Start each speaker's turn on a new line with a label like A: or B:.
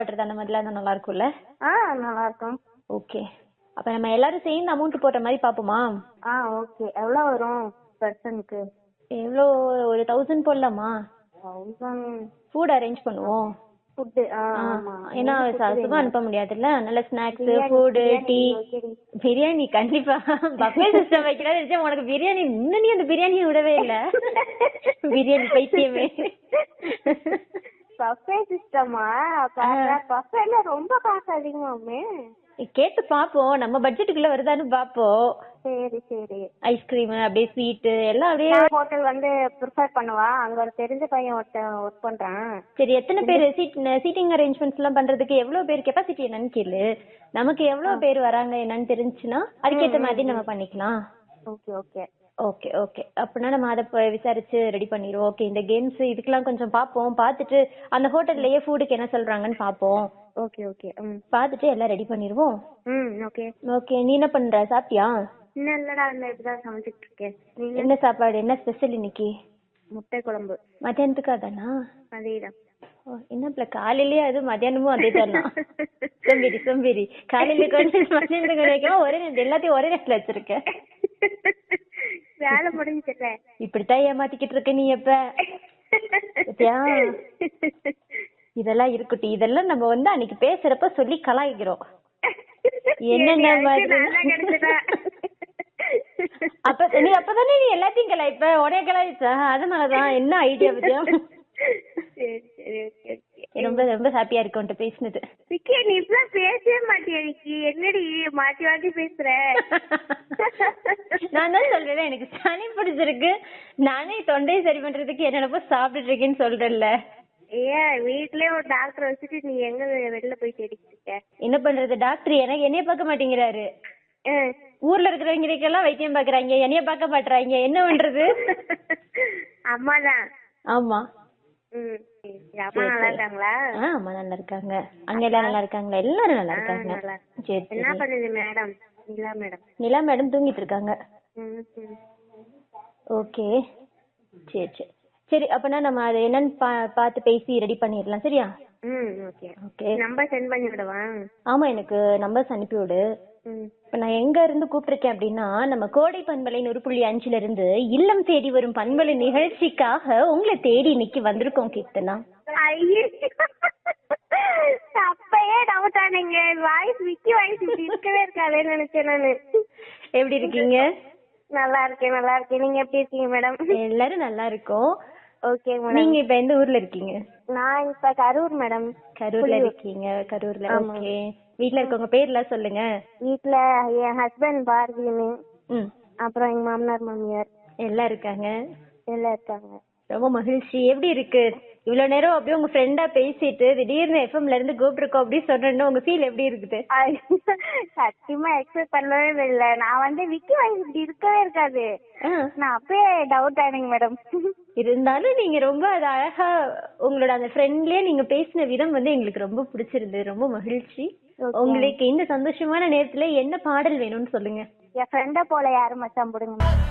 A: பண்றது அந்த மாதிரிலாம் இருந்தா நல்லா இருக்கும்ல
B: ஆ நல்லா இருக்கும்
A: ஓகே அப்ப நம்ம எல்லாரும் சேர்ந்து அமௌண்ட் போட்ட மாதிரி பாப்போமா
B: ஆ ஓகே எவ்வளோ வரும் பர்சனுக்கு
A: எவ்வளோ ஒரு தௌசண்ட் போடலாமா
B: தௌசண்ட்
A: ஃபுட் அரேஞ்ச் பண்ணுவோம்
B: ஃபுட்டு ஆ
A: ஆ,
B: ஆமா
A: ஏன்னா சும்மா அனுப்ப முடியாதுல்ல நல்ல snacks
B: biryani,
A: food
B: biryani
A: tea
B: ஓகேடி.
A: பிரியாணி கண்டிப்பா பஃபே சிஸ்டம் வைக்கிறதா நினைச்சேன் உனக்கு பிரியாணி இன்னும் நீ அந்த பிரியாணியை விடவே இல்ல பிரியாணி பைத்தியமே
B: பஃபே சிஸ்டமா பஃபேல ரொம்ப காசு அதிகமாமே
A: கேட்டு பாப்போம் நம்ம பட்ஜெட்டுக்குள்ள வருதான்னு பாப்போம்
B: சரி சரி
A: ஐஸ்கிரீம் அப்படியே ஸ்வீட் எல்லாம் அப்படியே
B: நான் ஹோட்டல் வந்து ப்ரிஃபர் பண்ணுவா அங்க ஒரு தெரிஞ்ச பையன் ஒருத்தன் ஒர்க் பண்றான்
A: சரி எத்தனை பேர் சீட் சீட்டிங் அரேஞ்ச்மெண்ட்ஸ் எல்லாம் பண்றதுக்கு எவ்வளவு பேர் கெப்பாசிட்டி என்னன்னு கேளு நமக்கு எவ்வளவு பேர் வராங்க என்னன்னு தெரிஞ்சுன்னா அதுக்கேத்த மாதிரி நம்ம பண்ணிக்கலாம்
B: ஓகே ஓகே
A: ஓகே ஓகே அப்படின்னா நம்ம அதை போய் விசாரிச்சு ரெடி பண்ணிடுவோம் ஓகே இந்த கேம்ஸ் இதுக்கெல்லாம் கொஞ்சம் பார்ப்போம் பார்த்துட்டு அந்த ஹோட்டல்லையே ஃபுட்டுக்கு என்ன சொல்றாங்கன்னு பார்ப்போம்
B: ஓகே ஓகே ம்
A: பார்த்துட்டு எல்லாம் ரெடி பண்ணிடுவோம்
B: ம் ஓகே
A: ஓகே நீ என்ன பண்ற சாப்பிட்டியா
B: இன்னும் இல்லடா இந்த இப்பதான் சமைச்சிட்டு இருக்கேன் நீங்க
A: என்ன சாப்பாடு என்ன ஸ்பெஷல் இன்னைக்கு
B: முட்டை குழம்பு
A: மத்தியானத்துக்கு அதானா
B: அதேதான்
A: ஓ, என்ன பிள்ளை காலையிலயே அது மத்தியானமும் அதே தானா சோம்பேறி சோம்பேறி காலையில கொஞ்சம் மத்தியானத்துக்கு வரைக்கும் ஒரே நேரத்துல எல்லாத்தையும் ஒரே நேரத்துல வச்சிருக்க
B: வேலை முடிஞ்சுல
A: இப்படித்தான் ஏமாத்திக்கிட்டு இருக்க நீ எப்ப பாத்தியா? இதெல்லாம் இருக்கட்டும் இதெல்லாம் நம்ம வந்து அன்னைக்கு பேசுறப்ப சொல்லி கலாய்க்கிறோம் என்னென்ன மாதிரி அப்ப நீ அப்பதானே நீ எல்லாத்தையும் கலாய்ப்ப உடைய கலாய்ச்ச அதனாலதான் என்ன ஐடியா பத்தியா
B: சரி சரி ஓகே ஓகே
A: ரொம்ப ரொம்ப ஹாப்பியா இருக்கு உன்கிட்ட பேசினது
B: விக்கி நீ இப்பெல்லாம் பேசவே மாட்டியா விக்கி என்னடி மாத்தி மாத்தி பேசுற
A: நான் தான் சொல்றேன் எனக்கு சனி பிடிச்சிருக்கு நானே தொண்டையை சரி பண்றதுக்கு என்னென்னப்போ சாப்பிட்டுட்டு இருக்கேன்னு சொல்றேன்ல
B: ஏன் வீட்லயே ஒரு டாக்டர் வச்சுட்டு நீ எங்க வெளில போய் தேடிக்கிட்டு இருக்க
A: என்ன பண்றது டாக்டர் எனக்கு என்னைய பார்க்க மாட்டேங்கிறாரு
B: ஆ.
A: ஊர்ல இருக்கிறவங்களுக்கெல்லாம் வைத்தியம் பாக்குறாங்க என்னைய பார்க்க மாட்றாங்க என்ன பண்றது
B: அம்மாதான்
A: ஆமா
B: ம் சரி, சரி. அம்மா நல்லா இருக்காங்களா
A: ஆ ஆமா நல்லா இருக்காங்க அங்க எல்லாம் நல்லா இருக்காங்களா எல்லாரும் நல்லா இருக்காங்க
B: நல்லா
A: சரி
B: என்ன
A: சரி
B: பண்ணுது மேடம் இல்ல மேடம்
A: நிலா மேடம் தூங்கிட்டு இருக்காங்க
B: ம் ம்.
A: ஓகே சரி சரி சரி அப்பனா நம்ம அதை என்னன்னு பா பார்த்து பேசி ரெடி பண்ணிடலாம் சரியா
B: ம் ஓகே
A: ஓகே
B: நம்பர் சென்ட் பண்ணி விடவா
A: ஆமா எனக்கு நம்பர்ஸ் அனுப்பி விடு
B: ம்
A: இப்ப நான் எங்க இருந்து கூப்பிட்டிருக்கேன் அப்படின்னா நம்ம கோடை பண்பலை நூறு புள்ளி அஞ்சுல இருந்து இல்லம் தேடி வரும் பண்பலை நிகழ்ச்சிக்காக உங்களை தேடி இன்னைக்கு வந்திருக்கோம் கீர்த்தனா
B: ஐயே அப்பயே டவுட் ஆனீங்க வாய்ஸ் விக்கி வாய்ஸ் இப்படி இருக்கவே இருக்காதேன்னு நினைச்சேன் நானு
A: எப்படி இருக்கீங்க
B: நல்லா இருக்கேன் நல்லா இருக்கேன் நீங்க எப்படி இருக்கீங்க மேடம்
A: எல்லாரும் நல்லா இருக்கோம்
B: ஓகே மேடம்
A: நீங்க இப்ப எந்த ஊர்ல இருக்கீங்க
B: நான் இப்ப கரூர் மேடம்
A: கரூர்ல இருக்கீங்க கரூர்ல ஓகே வீட்ல இருக்கவங்க பேர்லாம் சொல்லுங்க
B: வீட்ல என் ஹஸ்பண்ட் பாரதின்னு
A: ம்
B: அப்புறம் எங்க மாமனார் மாமியார்
A: எல்லாம் இருக்காங்க
B: எல்லாம் இருக்காங்க
A: ரொம்ப மகிழ்ச்சி எப்படி இருக்கு இவ்வளவு நேரம் அப்படியே உங்க ஃப்ரெண்டா பேசிட்டு திடீர்னு எஃப்எம்ல இருந்து கூப்பிட்டுருக்கோம் அப்படி சொன்னேன்னு உங்க ஃபீல் எப்படி இருக்குது
B: ஐயோ, சத்தியமா எக்ஸ்பெக்ட் பண்ணவே இல்லை நான் வந்து விக்கி வாய்ஸ் இப்படி இருக்கவே இருக்காது
A: ஆ,
B: நான் அப்பயே டவுட் ஆனீங்க மேடம்
A: இருந்தாலும் நீங்க ரொம்ப அது அழகா உங்களோட அந்த ஃப்ரெண்ட்லயே நீங்க பேசின விதம் வந்து எங்களுக்கு ரொம்ப பிடிச்சிருந்தது ரொம்ப மகிழ்ச்சி உங்களுக்கு இந்த சந்தோஷமான நேரத்துல என்ன பாடல் வேணும்னு சொல்லுங்க
B: என் ஃப்ரெண்ட போல யாரும் மச்சான் போடுங்க